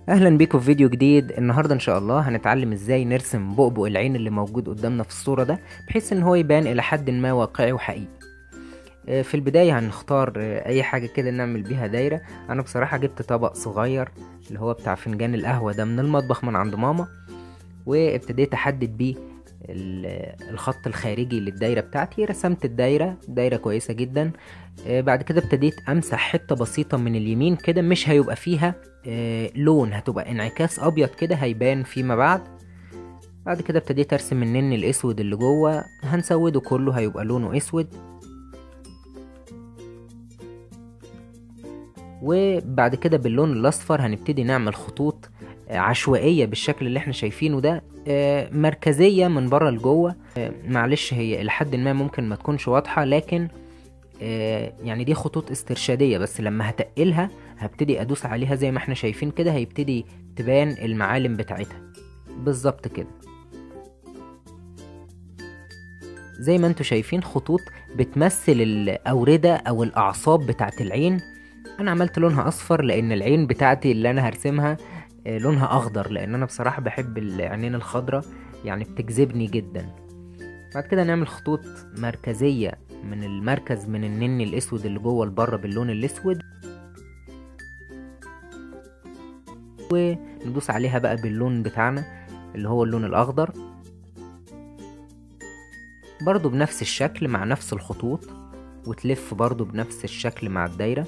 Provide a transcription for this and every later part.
اهلا بيكم في فيديو جديد النهارده ان شاء الله هنتعلم ازاي نرسم بؤبؤ العين اللي موجود قدامنا في الصوره ده بحيث ان هو يبان الى حد ما واقعي وحقيقي آه، في البدايه هنختار آه، اي حاجه كده نعمل بيها دايره انا بصراحه جبت طبق صغير اللي هو بتاع فنجان القهوه ده من المطبخ من عند ماما وابتديت احدد بيه ال- الخط الخارجي للدايره بتاعتي رسمت الدايره دايره كويسه جدا آه، بعد كده ابتديت امسح حته بسيطه من اليمين كده مش هيبقى فيها آه، لون هتبقى انعكاس ابيض كده هيبان فيما بعد بعد كده ابتديت ارسم النن الاسود اللي جوه هنسوده كله هيبقى لونه اسود وبعد كده باللون الاصفر هنبتدي نعمل خطوط آه، عشوائيه بالشكل اللي احنا شايفينه ده آه، مركزيه من بره لجوه آه، معلش هي الى حد ما ممكن ما تكونش واضحه لكن آه، يعني دي خطوط استرشاديه بس لما هتقلها هبتدي ادوس عليها زي ما احنا شايفين كده هيبتدي تبان المعالم بتاعتها بالظبط كده زي ما انتوا شايفين خطوط بتمثل الأوردة أو الأعصاب بتاعت العين أنا عملت لونها أصفر لأن العين بتاعتي اللي أنا هرسمها آه، لونها أخضر لأن أنا بصراحة بحب العينين الخضراء يعني بتجذبني جدا بعد كده نعمل خطوط مركزية من المركز من النني الأسود اللي جوه لبره باللون الأسود وندوس عليها بقى باللون بتاعنا اللي هو اللون الأخضر برضو بنفس الشكل مع نفس الخطوط وتلف برضو بنفس الشكل مع الدايرة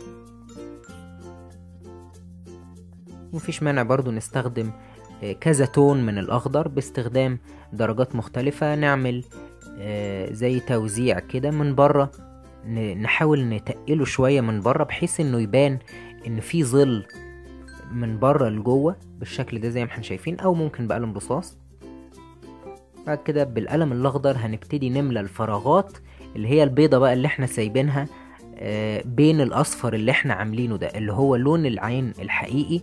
مفيش مانع برضو نستخدم آه، كذا تون من الأخضر باستخدام درجات مختلفة نعمل آه، زي توزيع كده من بره ن- نحاول نتقله شوية من بره بحيث انه يبان ان في ظل من بره لجوه بالشكل ده زي ما احنا شايفين او ممكن بقلم رصاص بعد كده بالقلم الاخضر هنبتدي نملى الفراغات اللي هي البيضة بقى اللي احنا سايبينها آه، بين الاصفر اللي احنا عاملينه ده اللي هو لون العين الحقيقي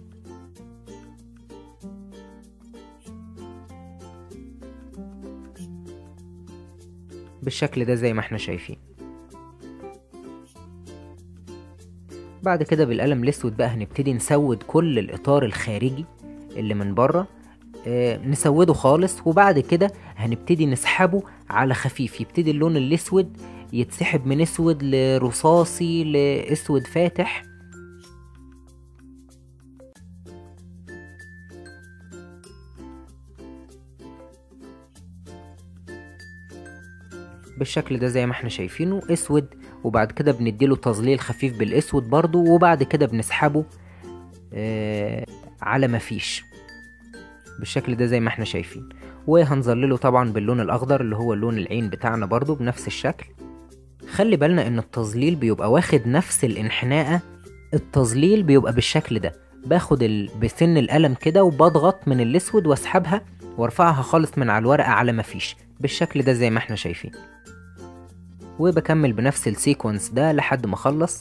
بالشكل ده زي ما احنا شايفين بعد كده بالقلم الاسود بقى هنبتدي نسود كل الاطار الخارجي اللي من بره آه، نسوده خالص وبعد كده هنبتدي نسحبه على خفيف يبتدي اللون الاسود يتسحب من اسود لرصاصي لاسود فاتح بالشكل ده زي ما احنا شايفينه اسود وبعد كده بنديله تظليل خفيف بالاسود برضو وبعد كده بنسحبه آه على مفيش بالشكل ده زي ما احنا شايفين وهنظلله طبعا باللون الاخضر اللي هو لون العين بتاعنا برضو بنفس الشكل خلي بالنا ان التظليل بيبقى واخد نفس الانحناءة التظليل بيبقى بالشكل ده باخد ال... بسن القلم كده وبضغط من الاسود واسحبها وارفعها خالص من على الورقة على مفيش بالشكل ده زي ما احنا شايفين وبكمل بنفس السيكونس ده لحد ما اخلص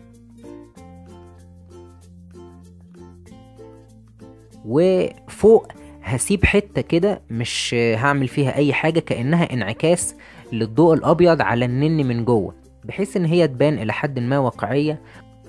وفوق هسيب حتة كده مش هعمل فيها اي حاجة كأنها انعكاس للضوء الابيض على النن من جوه بحيث ان هي تبان الى حد ما واقعية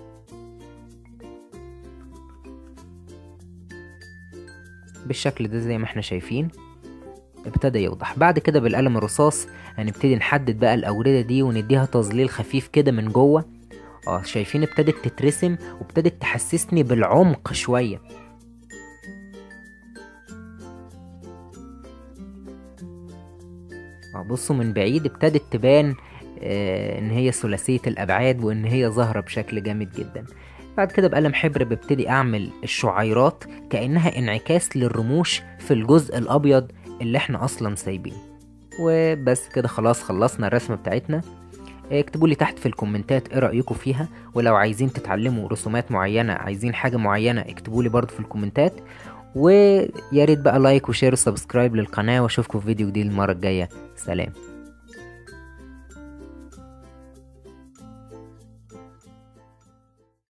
بالشكل ده زي ما احنا شايفين ابتدى يوضح بعد كده بالقلم الرصاص هنبتدي نحدد بقى الأوردة دي ونديها تظليل خفيف كده من جوه اه شايفين ابتدت تترسم وابتدت تحسسني بالعمق شوية اه بصوا من بعيد ابتدت تبان آه ان هي ثلاثية الابعاد وان هي ظاهرة بشكل جامد جدا بعد كده بقلم حبر ببتدي اعمل الشعيرات كأنها انعكاس للرموش في الجزء الابيض اللي احنا اصلا سايبينه وبس كده خلاص خلصنا الرسمة بتاعتنا اكتبوا لي تحت في الكومنتات ايه رأيكم فيها ولو عايزين تتعلموا رسومات معينة عايزين حاجة معينة اكتبوا لي برضو في الكومنتات ويا ريت بقى لايك وشير وسبسكرايب للقناة واشوفكم في فيديو جديد المرة الجاية سلام